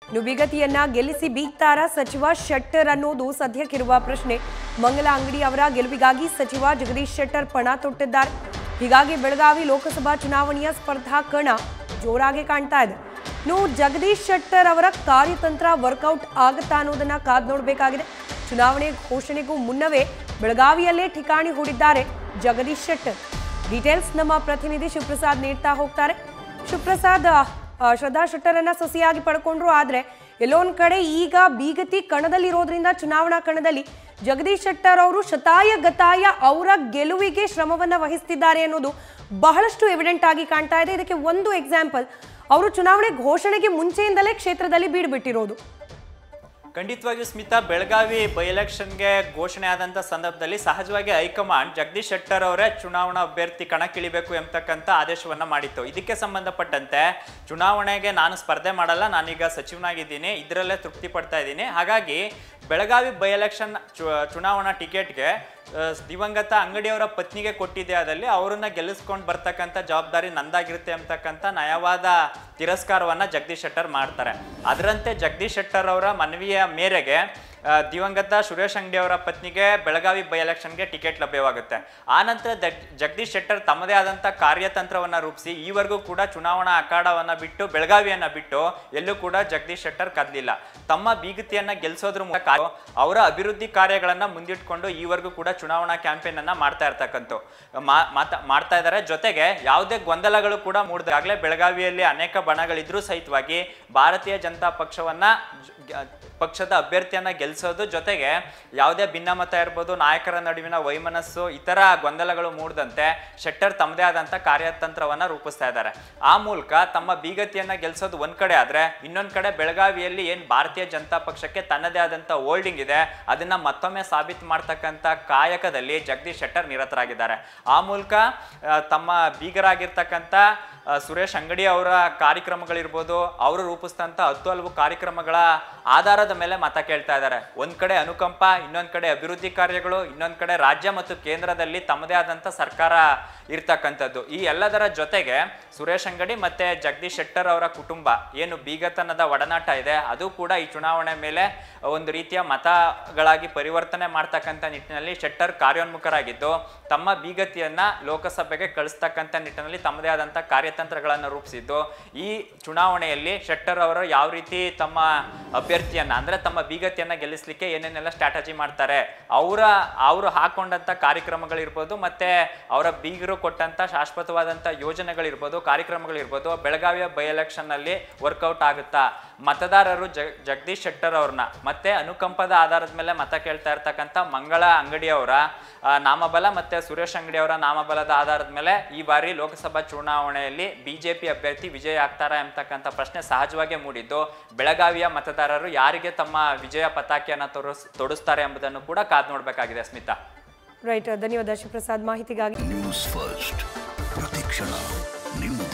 ಇನ್ನು ಬಿಗತಿಯನ್ನ ಗೆಲ್ಲಿಸಿ ಬೀಗ್ತಾರ ಸಚಿವ ಶೆಟ್ಟರ್ ಅನ್ನೋದು ಸದ್ಯಕ್ಕಿರುವ ಪ್ರಶ್ನೆ ಮಂಗಲ ಅಂಗಡಿ ಅವರ ಗೆಲುವಿಗಾಗಿ ಸಚಿವ ಜಗದೀಶ್ ಶೆಟ್ಟರ್ ಪಣ ತೊಟ್ಟಿದ್ದಾರೆ ಹೀಗಾಗಿ ಬೆಳಗಾವಿ ಲೋಕಸಭಾ ಚುನಾವಣೆಯ ಸ್ಪರ್ಧಾ ಕಣ ಜೋರಾಗಿ ಕಾಣ್ತಾ ಇದೆ ಇನ್ನು ಜಗದೀಶ್ ಶೆಟ್ಟರ್ ಅವರ ಕಾರ್ಯತಂತ್ರ ವರ್ಕೌಟ್ ಆಗುತ್ತಾ ಅನ್ನೋದನ್ನ ಕಾದ್ ನೋಡಬೇಕಾಗಿದೆ ಚುನಾವಣೆ ಘೋಷಣೆಗೂ ಮುನ್ನವೇ ಬೆಳಗಾವಿಯಲ್ಲೇ ಠಿಕಾಣಿ ಹೂಡಿದ್ದಾರೆ ಜಗದೀಶ್ ಶೆಟ್ಟರ್ ಡೀಟೇಲ್ಸ್ ನಮ್ಮ ಪ್ರತಿನಿಧಿ ಶಿವಪ್ರಸಾದ್ ನೀಡ್ತಾ ಹೋಗ್ತಾರೆ ಶಿವಪ್ರಸಾದ್ ಆ, ಶ್ರದ್ಧಾ ಶೆಟ್ಟರನ್ನ ಸೊಸೆಯಾಗಿ ಪಡ್ಕೊಂಡ್ರು ಆದ್ರೆ ಎಲ್ಲೋ ಒಂದ್ ಕಡೆ ಈಗ ಬೀಗತಿ ಕಣದಲ್ಲಿರೋದ್ರಿಂದ ಚುನಾವಣಾ ಕಣದಲ್ಲಿ ಜಗದೀಶ್ ಶೆಟ್ಟರ್ ಅವರು ಶತಾಯ ಗತಾಯ ಅವರ ಗೆಲುವಿಗೆ ಶ್ರಮವನ್ನ ವಹಿಸ್ತಿದ್ದಾರೆ ಅನ್ನೋದು ಬಹಳಷ್ಟು ಎವಿಡೆಂಟ್ ಆಗಿ ಕಾಣ್ತಾ ಇದೆ ಇದಕ್ಕೆ ಒಂದು ಎಕ್ಸಾಂಪಲ್ ಅವರು ಚುನಾವಣೆ ಘೋಷಣೆಗೆ ಮುಂಚೆಯಿಂದಲೇ ಕ್ಷೇತ್ರದಲ್ಲಿ ಬೀಡ್ಬಿಟ್ಟಿರೋದು ಖಂಡಿತವಾಗಿಯೂ ಸ್ಮಿತಾ ಬೆಳಗಾವಿ ಬೈ ಎಲೆಕ್ಷನ್ಗೆ ಘೋಷಣೆ ಆದಂಥ ಸಂದರ್ಭದಲ್ಲಿ ಸಹಜವಾಗಿ ಹೈಕಮಾಂಡ್ ಜಗದೀಶ್ ಶೆಟ್ಟರ್ ಅವರೇ ಚುನಾವಣಾ ಅಭ್ಯರ್ಥಿ ಕಣಕ್ಕಿಳಿಬೇಕು ಎಂಬತಕ್ಕಂಥ ಆದೇಶವನ್ನ ಮಾಡಿತ್ತು ಇದಕ್ಕೆ ಸಂಬಂಧಪಟ್ಟಂತೆ ಚುನಾವಣೆಗೆ ನಾನು ಸ್ಪರ್ಧೆ ಮಾಡಲ್ಲ ನಾನೀಗ ಸಚಿವನಾಗಿದ್ದೀನಿ ಇದರಲ್ಲೇ ತೃಪ್ತಿ ಪಡ್ತಾ ಇದ್ದೀನಿ ಹಾಗಾಗಿ ಬೆಳಗಾವಿ ಬೈ ಎಲೆಕ್ಷನ್ ಚುನಾವಣಾ ಟಿಕೆಟ್ಗೆ ಆ, ದಿವಂಗತ ಅಂಗಡಿಯವರ ಪತ್ನಿಗೆ ಕೊಟ್ಟಿದ್ದೆ ಆದಲ್ಲಿ ಅವರನ್ನ ಗೆಲ್ಲಿಸ್ಕೊಂಡು ಬರ್ತಕ್ಕಂಥ ಜವಾಬ್ದಾರಿ ನಂದಾಗಿರುತ್ತೆ ಅಂತಕ್ಕಂಥ ನಯವಾದ ತಿರಸ್ಕಾರವನ್ನ ಜಗದೀಶ್ ಶೆಟ್ಟರ್ ಮಾಡ್ತಾರೆ ಅದರಂತೆ ಜಗದೀಶ್ ಶೆಟ್ಟರ್ ಅವರ ಮನವಿಯ ಮೇರೆಗೆ ಆ, ದಿವಂಗತ ಸುರೇಶ್ ಅಂಗಡಿ ಅವರ ಪತ್ನಿಗೆ ಬೆಳಗಾವಿ ಬೈ ಎಲೆಕ್ಷನ್ಗೆ ಟಿಕೆಟ್ ಲಭ್ಯವಾಗುತ್ತೆ ಆನಂತರ ಜಗ್ ಜಗದೀಶ್ ಶೆಟ್ಟರ್ ತಮ್ಮದೇ ಆದಂಥ ಕಾರ್ಯತಂತ್ರವನ್ನ ರೂಪಿಸಿ ಈವರೆಗೂ ಕೂಡ ಚುನಾವಣಾ ಅಖಾಡವನ್ನ ಬಿಟ್ಟು ಬೆಳಗಾವಿಯನ್ನ ಬಿಟ್ಟು ಎಲ್ಲೂ ಕೂಡ ಜಗದೀಶ್ ಶೆಟ್ಟರ್ ಕದ್ಲಿಲ್ಲ ತಮ್ಮ ಬೀಗತಿಯನ್ನ ಗೆಲ್ಲಿಸೋದ್ರ ಮೂಲಕ ಅವರ ಅಭಿವೃದ್ಧಿ ಕಾರ್ಯಗಳನ್ನ ಮುಂದಿಟ್ಕೊಂಡು ಈವರೆಗೂ ಕೂಡ ಚುನಾವಣಾ ಕ್ಯಾಂಪೇನ್ ಅನ್ನ ಮಾಡ್ತಾ ಇರ್ತಕ್ಕಂಥ ಮಾ- ಮಾತಾ ಮಾಡ್ತಾ ಇದ್ದಾರೆ ಜೊತೆಗೆ ಯಾವುದೇ ಗೊಂದಲಗಳು ಕೂಡ ಮೂಡಿದಾಗಲೇ ಬೆಳಗಾವಿಯಲ್ಲಿ ಅನೇಕ ಬಣಗಳಿದ್ರೂ ಸಹಿತವಾಗಿ ಭಾರತೀಯ ಜನತಾ ಪಕ್ಷವನ್ನ ಜ- ಪಕ್ಷದ ಅಭ್ಯರ್ಥಿಯನ್ನ ಗೆಲ್ಲಿಸೋದು ಜೊತೆಗೆ ಯಾವುದೇ ಭಿನ್ನಮತ ಇರ್ಬೋದು ನಾಯಕರ ನಡುವಿನ ವೈಮನಸ್ಸು ಇತರ ಗೊಂದಲಗಳು ಮೂಡದಂತೆ ಶೆಟ್ಟರ್ ತಮ್ಮದೇ ಆದಂಥ ಕಾರ್ಯತಂತ್ರವನ್ನ ರೂಪಿಸ್ತಾ ಇದ್ದಾರೆ ಆ ಮೂಲಕ ತಮ್ಮ ಬೀಗತಿಯನ್ನ ಗೆಲ್ಲಿಸೋದು ಒಂದ್ ಕಡೆ ಆದ್ರೆ ಇನ್ನೊಂದ್ ಕಡೆ ಬೆಳಗಾವಿಯಲ್ಲಿ ಏನ್ ಭಾರತೀಯ ಜನತಾ ಪಕ್ಷಕ್ಕೆ ತನ್ನದೇ ಆದಂಥ ಹೋಲ್ಡಿಂಗ್ ಇದೆ ಅದನ್ನ ಮತ್ತೊಮ್ಮೆ ಸಾಬೀತು ಮಾಡ್ತಕ್ಕಂಥ ಕಾಯಕದಲ್ಲಿ ಜಗದೀಶ್ ಶೆಟ್ಟರ್ ನಿರತರಾಗಿದ್ದಾರೆ ಆ ಮೂಲಕ ಆ, ತಮ್ಮ ಬೀಗರಾಗಿರ್ತಕ್ಕಂಥ ಆ, ಸುರೇಶ್ ಅಂಗಡಿ ಅವರ ಕಾರ್ಯಕ್ರಮಗಳಿರ್ಬೋದು ಅವರು ರೂಪಿಸಿದಂಥ ಹತ್ತು ಹಲವು ಕಾರ್ಯಕ್ರಮಗಳ ಆಧಾರದ ಮೇಲೆ ಮತ ಕೇಳ್ತಾ ಇದ್ದಾರೆ ಒಂದ್ ಕಡೆ ಅನುಕಂಪ ಇನ್ನೊಂದ್ ಕಡೆ ಅಭಿವೃದ್ಧಿ ಕಾರ್ಯಗಳು ಇನ್ನೊಂದ್ ಕಡೆ ರಾಜ್ಯ ಮತ್ತು ಕೇಂದ್ರದಲ್ಲಿ ತಮ್ಮದೇ ಆದಂಥ ಸರ್ಕಾರ ಇರ್ತಕ್ಕಂಥದ್ದು ಈ ಎಲ್ಲದರ ಜೊತೆಗೆ ಸುರೇಶ್ ಅಂಗಡಿ ಮತ್ತೆ ಜಗದೀಶ್ ಶೆಟ್ಟರ್ ಅವರ ಕುಟುಂಬ ಏನು ಬೀಗತನದ ಒಡನಾಟ ಇದೆ ಅದು ಕೂಡ ಈ ಚುನಾವಣೆ ಮೇಲೆ ಒಂದು ರೀತಿಯ ಮತಗಳಾಗಿ ಪರಿವರ್ತನೆ ಮಾಡ್ತಕ್ಕಂಥ ನಿಟ್ಟಿನಲ್ಲಿ ಶೆಟ್ಟರ್ ಕಾರ್ಯೋನ್ಮುಖರಾಗಿದ್ದು ತಮ್ಮ ಬೀಗತಿಯನ್ನ ಲೋಕಸಭೆಗೆ ಕಳಿಸ್ತಕ್ಕಂಥ ನಿಟ್ಟಿನಲ್ಲಿ ತಮ್ಮದೇ ಆದಂಥ ಕಾರ್ಯತಂತ್ರಗಳನ್ನು ರೂಪಿಸಿದ್ದು ಈ ಚುನಾವಣೆಯಲ್ಲಿ ಶೆಟ್ಟರ್ ಅವರು ಯಾವ ರೀತಿ ತಮ್ಮ ಅಭ್ಯರ್ಥಿಯನ್ನ ಅಂದ್ರೆ ತಮ್ಮ ಬೀಗತಿಯನ್ನ ಗೆಲ್ಲಿಸ್ಲಿಕ್ಕೆ ಏನೇನೆಲ್ಲ ಸ್ಟ್ರಾಟಜಿ ಮಾಡ್ತಾರೆ ಅವರ ಅವರು ಹಾಕೊಂಡಂತ ಕಾರ್ಯಕ್ರಮಗಳಿರ್ಬೋದು ಮತ್ತೆ ಅವರ ಬೀಗರು ಕೊಟ್ಟಂತ ಶಾಶ್ವತವಾದಂತ ಯೋಜನೆಗಳಿರ್ಬೋದು ಕಾರ್ಯಕ್ರಮಗಳಿರ್ಬೋದು ಬೆಳಗಾವಿಯ ಬೈ ಎಲೆಕ್ಷನ್ ನಲ್ಲಿ ವರ್ಕೌಟ್ ಆಗುತ್ತಾ ಮತದಾರರು ಜಗ್ ಜಗದೀಶ್ ಶೆಟ್ಟರ್ ಅವ್ರನ್ನ ಮತ್ತೆ ಅನುಕಂಪದ ಆಧಾರದ ಮೇಲೆ ಮತ ಕೇಳ್ತಾ ಇರ್ತಕ್ಕಂಥ ಮಂಗಳ ಅಂಗಡಿ ಅವರ ಆ, ನಾಮಬಲ ಮತ್ತೆ ಸುರೇಶ್ ಅಂಗಡಿ ಅವರ ನಾಮಬಲದ ಆಧಾರದ ಮೇಲೆ ಈ ಬಾರಿ ಲೋಕಸಭಾ ಚುನಾವಣೆಯಲ್ಲಿ ಬಿಜೆಪಿ ಅಭ್ಯರ್ಥಿ ವಿಜಯ ಆಗ್ತಾರಾ ಎಂಬತಕ್ಕಂಥ ಪ್ರಶ್ನೆ ಸಹಜವಾಗಿ ಮೂಡಿದ್ದು ಬೆಳಗಾವಿಯ ಮತದಾರರು ಯಾರಿಗೆ ತಮ್ಮ ವಿಜಯ ಪತಾಕೆಯನ್ನು ತೋರಿಸ್ ತೊಡಸ್ತಾರೆ ಎಂಬುದನ್ನು ಕೂಡ ಕಾದ್ ನೋಡಬೇಕಾಗಿದೆ ಸ್ಮಿತಾ ರೈಟ್ ಧನ್ಯವಾದ ಶಿವಪ್ರಸಾದ್ ಮಾಹಿತಿಗಾಗಿ ನ್ಯೂಸ್ ಫಸ್ಟ್ ಪ್ರತಿಕ್ಷಣ ನಿಮ್ಮ